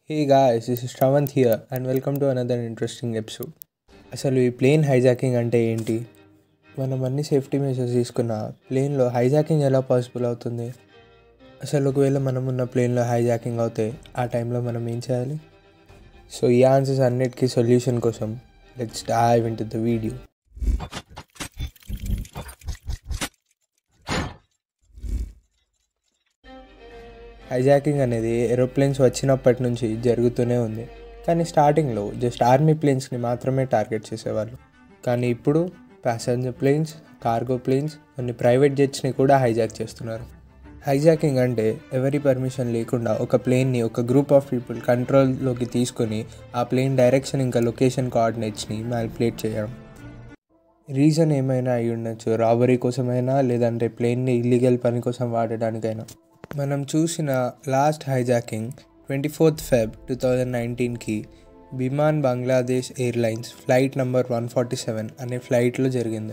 Hey guys, this is Shravanth here and welcome to another interesting episode. అసలు ఈ plane hijacking అంటే ఏంటి మనం అన్ని సేఫ్టీ మెజర్స్ తీసుకున్న ప్లేన్లో హైజాకింగ్ ఎలా పాసిబుల్ అవుతుంది అసలు ఒకవేళ మనం ఉన్న ప్లేన్లో హైజాకింగ్ అవుతే ఆ టైంలో మనం ఏం చేయాలి సో ఈ ఆన్సర్స్ అన్నిటికీ సొల్యూషన్ కోసం let's dive into the video hijacking అనేది ఏరోప్లేన్స్ వచ్చినప్పటి నుంచి జరుగుతూనే ఉంది కానీ స్టార్టింగ్లో జస్ట్ ఆర్మీ ప్లేన్స్ని మాత్రమే టార్గెట్ చేసేవాళ్ళు కానీ ఇప్పుడు ప్యాసింజర్ ప్లేన్స్ కార్గో ప్లేన్స్ కొన్ని ప్రైవేట్ జెట్స్ని కూడా హైజాక్ చేస్తున్నారు హైజాకింగ్ అంటే ఎవరి పర్మిషన్ లేకుండా ఒక ప్లేన్ని ఒక గ్రూప్ ఆఫ్ పీపుల్ కంట్రోల్లోకి తీసుకొని ఆ ప్లేన్ డైరెక్షన్ ఇంకా లొకేషన్ కోఆర్డినేట్స్ని మ్యానిపులేట్ చేయడం రీజన్ ఏమైనా అయి ఉండొచ్చు రాబరీ కోసమైనా లేదంటే ప్లేన్ని ఇల్లీగల్ పని కోసం వాడడానికైనా మనం చూసిన last hijacking twenty fourth Feb two thousand నైన్టీన్కి Biman Bangladesh Airlines flight number one forty seven అనే ఫ్లైట్లో జరిగింది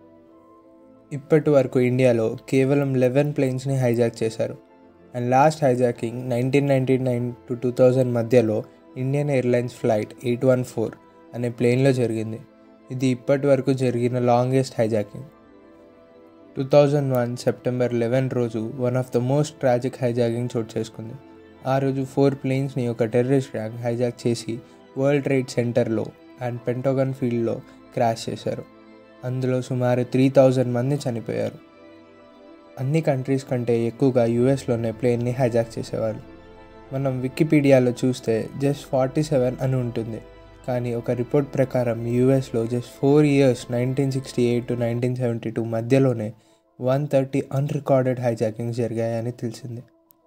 ఇప్పటి వరకు ఇండియాలో కేవలం లెవెన్ ప్లేన్స్ని హైజాక్ చేశారు and last hijacking nineteen ninety nine to two thousand మధ్యలో Indian Airlines flight eight one four అనే ప్లేన్లో జరిగింది ఇది ఇప్పటి వరకు జరిగిన longest hijacking two thousand one September eleven రోజు one of the most tragic hijacking చోటు చేసుకుంది ఆ రోజు ఫోర్ ప్లేన్స్ని ఒక టెర్రరిస్ట్ గ్యాంగ్ హైజాక్ చేసి వరల్డ్ ట్రేడ్ సెంటర్లో అండ్ పెంటోగన్ ఫీల్డ్లో క్రాష్ చేశారు అందులో సుమారు త్రీ థౌజండ్ మంది చనిపోయారు అన్ని కంట్రీస్ కంటే ఎక్కువగా యూఎస్లోనే ప్లేన్ని హైజాక్ చేసేవాళ్ళు మనం వికీపీడియాలో చూస్తే జస్ట్ ఫార్టీ సెవెన్ అని ఉంటుంది కానీ ఒక రిపోర్ట్ ప్రకారం యూఎస్లో just four years nineteen sixty eight to nineteen seventy two మధ్యలోనే వన్ థర్టీ అన్రికార్డెడ్ హైజాకింగ్స్ జరిగాయని తెలిసింది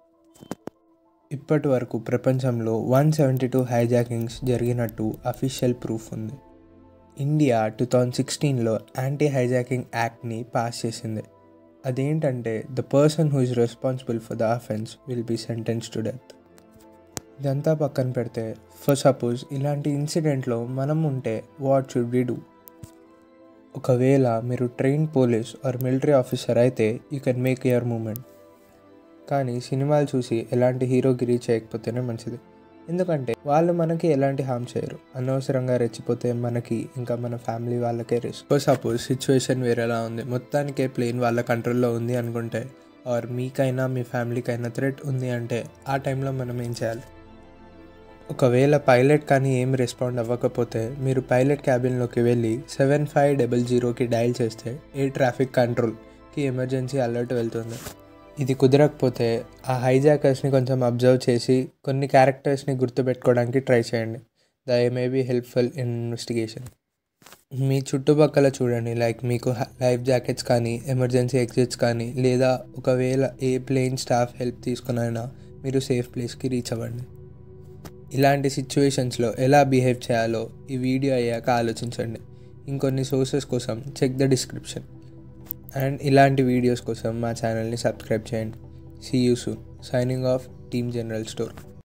ఇప్పటి వరకు ప్రపంచంలో వన్ సెవెంటీ టూ హైజాకింగ్స్ జరిగినట్టు అఫీషియల్ ప్రూఫ్ ఉంది ఇండియా టూ థౌజండ్ సిక్స్టీన్లో యాంటీ హైజాకింగ్ యాక్ట్ని పాస్ చేసింది అదేంటంటే the person who is responsible for the offence will be sentence to death ఇదంతా పక్కన పెడితే ఫర్ సపోజ్ ఇలాంటి ఇన్సిడెంట్లో మనం ఉంటే వాట్ షుడ్ వి డూ ఒకవేళ మీరు train police or military officer అయితే you can make your moment కానీ సినిమాలు చూసి ఎలాంటి హీరోగిరి చేయకపోతేనే మంచిది ఎందుకంటే వాళ్ళు మనకి ఎలాంటి హామ్ చేయరు అనవసరంగా రెచ్చిపోతే మనకి ఇంకా మన ఫ్యామిలీ వాళ్ళకే రిస్క్ సపోజ్ సిచ్యువేషన్ వేరేలా ఉంది మొత్తానికే ప్లేన్ వాళ్ళ కంట్రోల్లో ఉంది అనుకుంటే ఆర్ మీకైనా మీ ఫ్యామిలీకైనా థ్రెట్ ఉంది అంటే ఆ టైంలో మనం ఏం చేయాలి ఒకవేళ పైలట్ కానీ ఏం రెస్పాండ్ అవ్వకపోతే మీరు పైలట్ క్యాబిన్లోకి వెళ్ళి సెవెన్ ఫైవ్ డబల్ జీరోకి డయల్ చేస్తే ఎయిర్ ట్రాఫిక్ కంట్రోల్కి ఎమర్జెన్సీ అలర్ట్ వెళ్తుంది ఇది కుదరకపోతే ఆ హైజాకర్స్ని కొంచెం అబ్జర్వ్ చేసి కొన్ని క్యారెక్టర్స్ని గుర్తుపెట్టుకోవడానికి ట్రై చేయండి they may be helpful in investigation మీ చుట్టుపక్కల చూడండి లైక్ మీకు లైఫ్ జాకెట్స్ కానీ ఎమర్జెన్సీ ఎగ్జిట్స్ కానీ లేదా ఒకవేళ ఏ ప్లేన్ స్టాఫ్ హెల్ప్ తీసుకునైనా మీరు సేఫ్ ప్లేస్కి రీచ్ అవ్వండి ఇలాంటి సిచ్యువేషన్స్లో ఎలా బిహేవ్ చేయాలో ఈ వీడియో అయ్యాక ఆలోచించండి ఇంకొన్ని సోర్సెస్ కోసం చెక్ ద డిస్క్రిప్షన్ అండ్ ఇలాంటి వీడియోస్ కోసం మా ఛానల్ని సబ్స్క్రైబ్ చేయండి see you soon signing off team general store